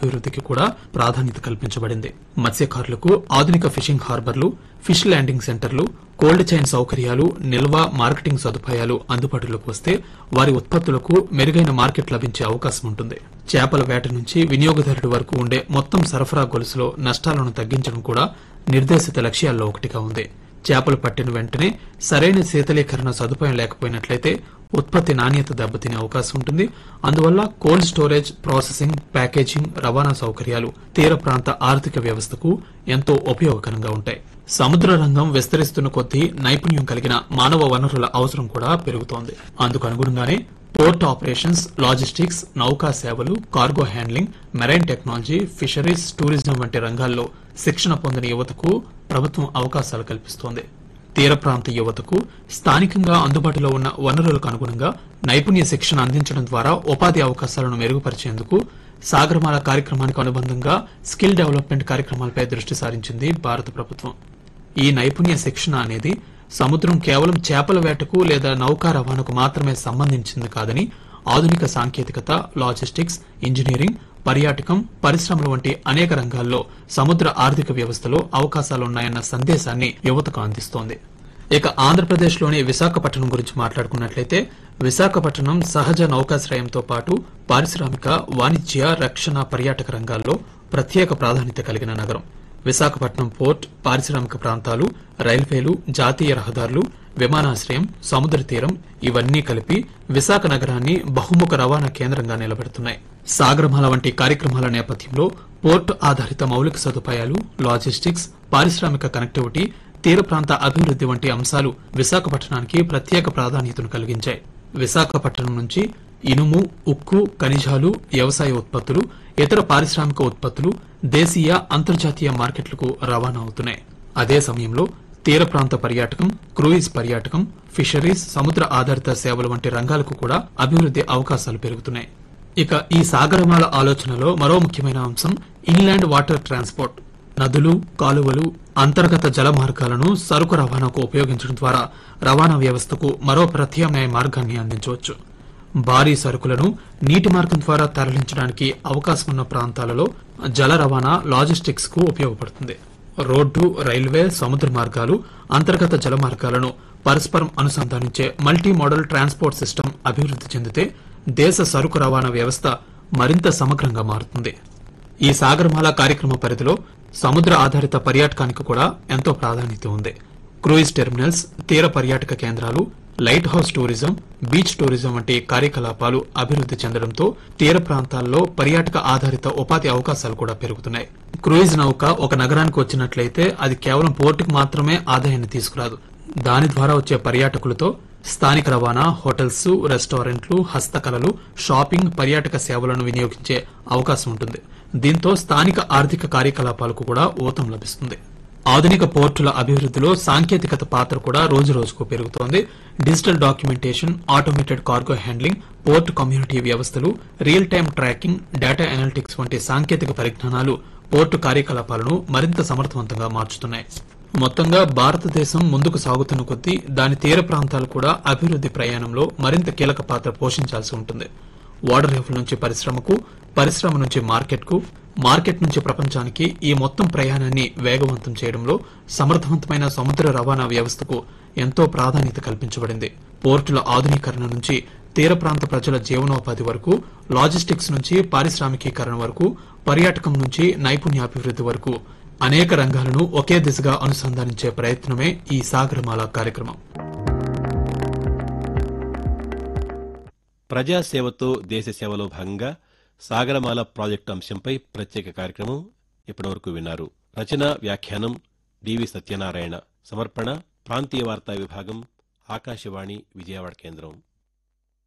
అభివృద్ధికి కూడా ప్రాధాన్యత కల్పించబడింది మత్స్యకారులకు ఆధునిక ఫిషింగ్ హార్బర్లు ఫిష్ ల్యాండింగ్ సెంటర్లు కోల్డ్ చైన్ సౌకర్యాలు నిల్వ మార్కెటింగ్ సదుపాయాలు అందుబాటులోకి వస్తే వారి ఉత్పత్తులకు మెరుగైన మార్కెట్ లభించే అవకాశం ఉంటుంది చేపల వేట నుంచి వినియోగదారుడి వరకు ఉండే మొత్తం సరఫరా గొలుసులో నష్టాలను తగ్గించడం కూడా నిర్దేశిత లక్ష్యాల్లో ఒకటిగా ఉంది చేపలు పట్టిన వెంటనే సరైన శీతలీకరణ సదుపాయం లేకపోయినట్లయితే ఉత్పత్తి నాణ్యత దెబ్బతినే అవకాశం ఉంటుంది అందువల్ల కోల్డ్ స్టోరేజ్ ప్రాసెసింగ్ ప్యాకేజింగ్ రవాణా సౌకర్యాలు తీర ప్రాంత ఆర్థిక వ్యవస్థకు ఎంతో ఉపయోగకరంగా ఉంటాయి సముద్ర రంగం విస్తరిస్తున్న కొద్దీ నైపుణ్యం కలిగిన మానవ వనరుల అవసరం కూడా పెరుగుతోంది అందుకు అనుగుణంగానే పోర్ట్ ఆపరేషన్స్ లాజిస్టిక్స్ నౌకా సేవలు cargo handling marine technology fisheries tourism వంటి రంగాల్లో శిక్షణ పొందిన యువతకు ప్రభుత్వం అవకాశాలు కల్పిస్తోంది తీర ప్రాంత యువతకు స్థానికంగా అందుబాటులో ఉన్న వనరులకు అనుగుణంగా నైపుణ్య శిక్షణ అందించడం ద్వారా ఉపాధి అవకాశాలను మెరుగుపరిచేందుకు సాగరమాల కార్యక్రమానికి అనుబంధంగా స్కిల్ డెవలప్మెంట్ కార్యక్రమాలపై దృష్టి సారించింది భారత ప్రభుత్వం ఈ నైపుణ్య శిక్షణ అనేది సముద్రం కేవలం చేపల వేటకు లేదా నౌకా రవాణాకు మాత్రమే సంబంధించింది కాదని ఆధునిక సాంకేతికత లాజిస్టిక్స్ ఇంజనీరింగ్ పర్యాటకం పరిశ్రమల వంటి అనేక రంగాల్లో సముద్ర ఆర్థిక వ్యవస్థలో అవకాశాలున్నాయన్న సందేశాన్ని యువతకు అందిస్తోంది ఇక ఆంధ్రప్రదేశ్లోని విశాఖపట్నం గురించి మాట్లాడుకున్నట్లయితే విశాఖపట్నం సహజ నౌకాశ్రయంతో పాటు పారిశ్రామిక వాణిజ్య రక్షణ పర్యాటక రంగాల్లో ప్రత్యేక ప్రాధాన్యత కలిగిన నగరం విశాఖపట్నం పోర్ట్ పారిశ్రామిక ప్రాంతాలు రైల్వేలు జాతీయ రహదారులు విమానాశ్రయం సముద్ర తీరం ఇవన్నీ కలిపి విశాఖ నగరాన్ని బహుముఖ రవాణా కేంద్రంగా నిలబెడుతున్నాయి సాగరమాల వంటి కార్యక్రమాల నేపథ్యంలో పోర్ట్ ఆధారిత మౌలిక సదుపాయాలు లాజిస్టిక్స్ పారిశ్రామిక కనెక్టివిటీ తీర ప్రాంత అభివృద్ది వంటి అంశాలు విశాఖపట్నానికి ప్రత్యేక ప్రాధాన్యతను కలిగించాయి విశాఖపట్నం నుంచి ఇనుము ఉక్కు ఖనిజాలు వ్యవసాయ ఉత్పత్తులు ఇతర పారిశ్రామిక ఉత్పత్తులు దేశీయ అంతర్జాతీయ మార్కెట్లకు రవాణా అవుతున్నాయి అదే సమయంలో తీర ప్రాంత పర్యాటకం క్రూయిజ్ పర్యాటకం ఫిషరీస్ సముద్ర ఆధారిత సేవలు వంటి రంగాలకు కూడా అభివృద్ది అవకాశాలు పెరుగుతున్నాయి ఇక ఈ సాగరమాల ఆలోచనలో మరో ముఖ్యమైన అంశం ఇన్లాండ్ వాటర్ ట్రాన్స్పోర్ట్ నదులు కాలువలు అంతర్గత జల మార్గాలను సరుకు రవాణాకు ఉపయోగించడం ద్వారా రవాణా వ్యవస్థకు మరో ప్రత్యామ్నాయ మార్గాన్ని అందించవచ్చు భారీ సరుకులను నీటి మార్గం ద్వారా తరలించడానికి అవకాశం ఉన్న ప్రాంతాలలో జల రవాణా లాజిస్టిక్స్ కు ఉపయోగపడుతుంది రోడ్డు రైల్వే సముద్ర మార్గాలు అంతర్గత జల మార్గాలను పరస్పరం అనుసంధానించే మల్టీ మోడల్ ట్రాన్స్పోర్ట్ సిస్టమ్ అభివృద్ది చెందితే దేశ సరుకు రవాణా వ్యవస్థ మరింత సమగ్రంగా మారుతుంది ఈ సాగరమాల కార్యక్రమ పరిధిలో సముద్ర ఆధారిత పర్యాటకానికి కూడా ఎంతో ప్రాధాన్యత ఉంది క్రూయిజ్ టెర్మినల్స్ తీర పర్యాటక కేంద్రాలు lighthouse tourism beach tourism వంటి కార్యకలాపాలు అభివృద్ది చెందడంతో తీర ప్రాంతాల్లో పర్యాటక ఆధారిత ఉపాధి అవకాశాలు కూడా పెరుగుతున్నాయి క్రూయిజ్ నౌక ఒక నగరానికి వచ్చినట్లయితే అది కేవలం పోర్టుకు మాత్రమే ఆదాయాన్ని తీసుకురాదు దాని ద్వారా వచ్చే పర్యాటకులతో స్థానిక రవాణా హోటల్స్ రెస్టారెంట్లు హస్తకళలు షాపింగ్ పర్యాటక సేవలను వినియోగించే అవకాశం ఉంటుంది దీంతో స్థానిక ఆర్థిక కార్యకలాపాలకు కూడా ఊతం లభిస్తుంది ఆధునిక పోర్టుల అభివృద్ధిలో సాంకేతికత పాత్ర కూడా రోజు రోజుకు పెరుగుతోంది digital documentation automated cargo handling port community వ్యవస్థలు real time tracking data analytics వంటి సాంకేతిక పరిజ్ఞానాలు పోర్టు కార్యకలాపాలను మరింత సమర్థవంతంగా మార్చుతున్నాయి మొత్తంగా భారతదేశం ముందుకు సాగుతున్న కొద్దీ దాని తీర ప్రాంతాలు కూడా అభివృద్ది ప్రయాణంలో మరింత కీలక పాత్ర పోషించాల్సి ఉంటుంది ఓడరేవుల నుంచి పరిశ్రమకు పరిశ్రమ నుంచి మార్కెట్కు మార్కెట్ నుంచి ప్రపంచానికి ఈ మొత్తం ప్రయాణాన్ని వేగవంతం చేయడంలో సమర్థవంతమైన సముద్ర రవాణా వ్యవస్థకు ఎంతో ప్రాధాన్యత కల్పించబడింది పోర్టుల ఆధునీకరణ నుంచి తీర ప్రాంత ప్రజల జీవనోపాధి వరకు లాజిస్టిక్స్ నుంచి పారిశ్రామికీకరణ వరకు పర్యాటకం నుంచి నైపుణ్యాభివృద్ది వరకు అనేక రంగాలను ఒకే దిశగా అనుసంధానించే ప్రయత్నమే ఈ సాగరమాల కార్యక్రమం ప్రజాసేవతో దేశ సేవలో భాగంగా సాగరమాల ప్రాజెక్టు అంశంపై ప్రత్యేక కార్యక్రమం ఇప్పటివరకు విన్నారు రచన వ్యాఖ్యానం డివి సత్యనారాయణ సమర్పణ ప్రాంతీయ వార్తా విభాగం ఆకాశవాణి విజయవాడ కేంద్రం